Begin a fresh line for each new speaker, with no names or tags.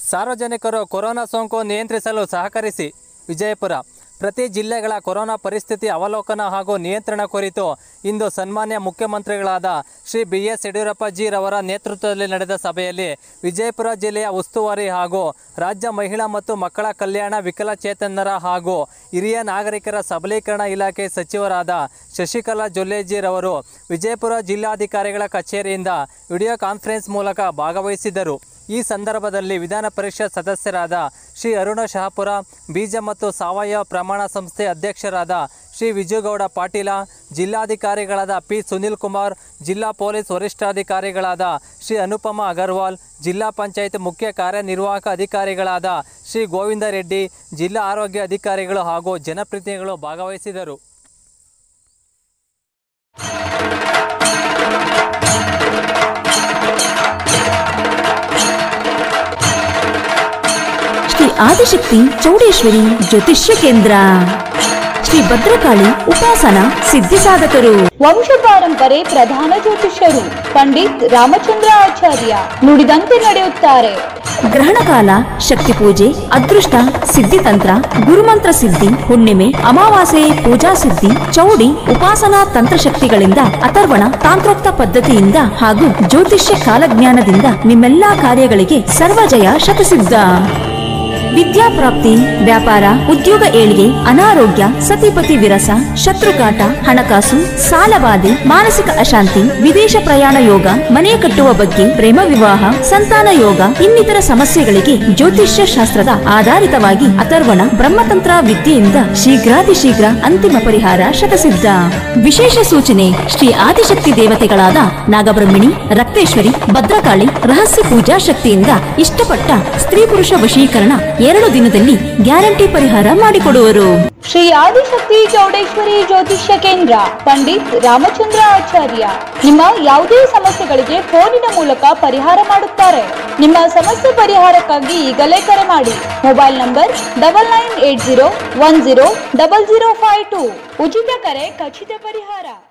ಸಾರ್ವಜನಿಕರು ಕೊರೋನಾ ಸೋಂಕು ನಿಯಂತ್ರಿಸಲು ಸಹಕರಿಸಿ ವಿಜಯಪುರ ಪ್ರತಿ ಜಿಲ್ಲೆಗಳ ಕೊರೋನಾ ಪರಿಸ್ಥಿತಿ ಅವಲೋಕನ ಹಾಗೂ ನಿಯಂತ್ರಣ ಕುರಿತು ಇಂದು ಸನ್ಮಾನ್ಯ ಮುಖ್ಯಮಂತ್ರಿಗಳಾದ ಶ್ರೀ ಬಿ ಎಸ್ ಯಡಿಯೂರಪ್ಪಜಿರವರ ನೇತೃತ್ವದಲ್ಲಿ ನಡೆದ ಸಭೆಯಲ್ಲಿ ವಿಜಯಪುರ ಜಿಲ್ಲೆಯ ಉಸ್ತುವಾರಿ ಹಾಗೂ ರಾಜ್ಯ ಮಹಿಳಾ ಮತ್ತು ಮಕ್ಕಳ ಕಲ್ಯಾಣ ವಿಕಲಚೇತನರ ಹಾಗೂ ಹಿರಿಯ ನಾಗರಿಕರ ಸಬಲೀಕರಣ ಇಲಾಖೆ ಸಚಿವರಾದ ಶಶಿಕಲಾ ಜೊಲ್ಲೆಜಿರವರು ವಿಜಯಪುರ ಜಿಲ್ಲಾಧಿಕಾರಿಗಳ ಕಚೇರಿಯಿಂದ ವಿಡಿಯೋ ಕಾನ್ಫರೆನ್ಸ್ ಮೂಲಕ ಭಾಗವಹಿಸಿದರು ಈ ಸಂದರ್ಭದಲ್ಲಿ ವಿಧಾನ ಪರಿಷತ್ ಸದಸ್ಯರಾದ ಶ್ರೀ ಅರುಣ ಶಹಾಪುರ ಬೀಜ ಮತ್ತು ಸಾವಯವ ಪ್ರಮಾಣ ಸಂಸ್ಥೆ ಅಧ್ಯಕ್ಷರಾದ ಶ್ರೀ ವಿಜುಗೌಡ ಪಾಟೀಲ ಜಿಲ್ಲಾಧಿಕಾರಿಗಳಾದ ಪಿ ಸುನಿಲ್ ಕುಮಾರ್ ಜಿಲ್ಲಾ ಪೊಲೀಸ್ ವರಿಷ್ಠಾಧಿಕಾರಿಗಳಾದ ಶ್ರೀ ಅನುಪಮ ಅಗರ್ವಾಲ್ ಜಿಲ್ಲಾ ಪಂಚಾಯತ್ ಮುಖ್ಯ ಕಾರ್ಯನಿರ್ವಾಹಕ ಅಧಿಕಾರಿಗಳಾದ ಶ್ರೀ ಗೋವಿಂದ ರೆಡ್ಡಿ ಜಿಲ್ಲಾ ಆರೋಗ್ಯ ಅಧಿಕಾರಿಗಳು ಹಾಗೂ ಜನಪ್ರತಿನಿಧಿಗಳು ಭಾಗವಹಿಸಿದರು
ಶ್ರೀ ಆದಿಶಕ್ತಿ ಚೌಡೇಶ್ವರಿ ಜ್ಯೋತಿಷ್ಯ ಕೇಂದ್ರ ಶ್ರೀ ಭದ್ರಕಾಳಿ ಉಪಾಸನ ಸಿದ್ಧಿ ಸಾಧಕರು
ವಂಶ ಪರಂಪರೆ ಪ್ರಧಾನ ಜ್ಯೋತಿಷ್ಯರು ಪಂಡಿತ್ ರಾಮಚಂದ್ರ ಆಚಾರ್ಯ ನುಡಿದಂತೆ ನಡೆಯುತ್ತಾರೆ
ಗ್ರಹಣ ಕಾಲ ಶಕ್ತಿ ಪೂಜೆ ಅದೃಷ್ಟ ಸಿದ್ಧಿತಂತ್ರ ಗುರುಮಂತ್ರ ಸಿದ್ಧಿ ಹುಣ್ಣಿಮೆ ಅಮಾವಾಸ್ಯೆ ಪೂಜಾ ಸಿದ್ಧಿ ಚೌಡಿ ಉಪಾಸನಾ ತಂತ್ರಶಕ್ತಿಗಳಿಂದ ಅಥರ್ವಣ ತಾಂತ್ರೋಕ್ತ ಪದ್ಧತಿಯಿಂದ ಹಾಗೂ ಜ್ಯೋತಿಷ್ಯ ಕಾಲಜ್ಞಾನದಿಂದ ನಿಮ್ಮೆಲ್ಲಾ ಕಾರ್ಯಗಳಿಗೆ ಸರ್ವಜಯ ಶತಸಿದ್ಧ ವಿದ್ಯಾಪ್ರಾಪ್ತಿ ವ್ಯಾಪಾರ ಉದ್ಯೋಗ ಏಳಿಗೆ ಅನಾರೋಗ್ಯ ಸತಿಪತಿ ವಿರಸ ಶತ್ರುಕಾಟ ಹಣಕಾಸು ಸಾಲಬಾಧೆ ಮಾನಸಿಕ ಅಶಾಂತಿ ವಿದೇಶ ಪ್ರಯಾಣ ಯೋಗ ಮನೆ ಕಟ್ಟುವ ಬಗ್ಗೆ ಪ್ರೇಮ ವಿವಾಹ ಸಂತಾನ ಯೋಗ ಇನ್ನಿತರ ಸಮಸ್ಯೆಗಳಿಗೆ ಜ್ಯೋತಿಷ್ಯ ಶಾಸ್ತ್ರದ ಆಧಾರಿತವಾಗಿ ಅಥರ್ವಣ ಬ್ರಹ್ಮತಂತ್ರ ವಿದ್ಯೆಯಿಂದ ಶೀಘ್ರಾತಿ ಶೀಘ್ರ ಅಂತಿಮ ಪರಿಹಾರ ಶತಸಿದ್ಧ ವಿಶೇಷ ಸೂಚನೆ ಶ್ರೀ ಆದಿಶಕ್ತಿ ದೇವತೆಗಳಾದ ನಾಗಬ್ರಹ್ಮಿಣಿ ರಕ್ತೇಶ್ವರಿ ಭದ್ರಕಾಳಿ ರಹಸ್ಯ ಪೂಜಾ ಶಕ್ತಿಯಿಂದ ಇಷ್ಟಪಟ್ಟ ಸ್ತ್ರೀ ಪುರುಷ ವಶೀಕರಣ ಎರಡು ದಿನದಲ್ಲಿ ಗ್ಯಾರಂಟಿ ಪರಿಹಾರ ಮಾಡಿಕೊಡುವರು
ಶ್ರೀ ಆದಿಶಕ್ತಿ ಚೌಡೇಶ್ವರಿ ಜ್ಯೋತಿಷ್ಯ ಕೇಂದ್ರ ಪಂಡಿತ್ ರಾಮಚಂದ್ರ ಆಚಾರ್ಯ ನಿಮ್ಮ ಯಾವುದೇ ಸಮಸ್ಯೆಗಳಿಗೆ ಫೋನಿನ ಮೂಲಕ ಪರಿಹಾರ ಮಾಡುತ್ತಾರೆ ನಿಮ್ಮ ಸಮಸ್ಯೆ ಪರಿಹಾರಕ್ಕಾಗಿ ಈಗಲೇ ಕರೆ ಮಾಡಿ mobile number double nine eight zero one zero double zero five two ಉಚಿತ ಕರೆ ಖಚಿತ ಪರಿಹಾರ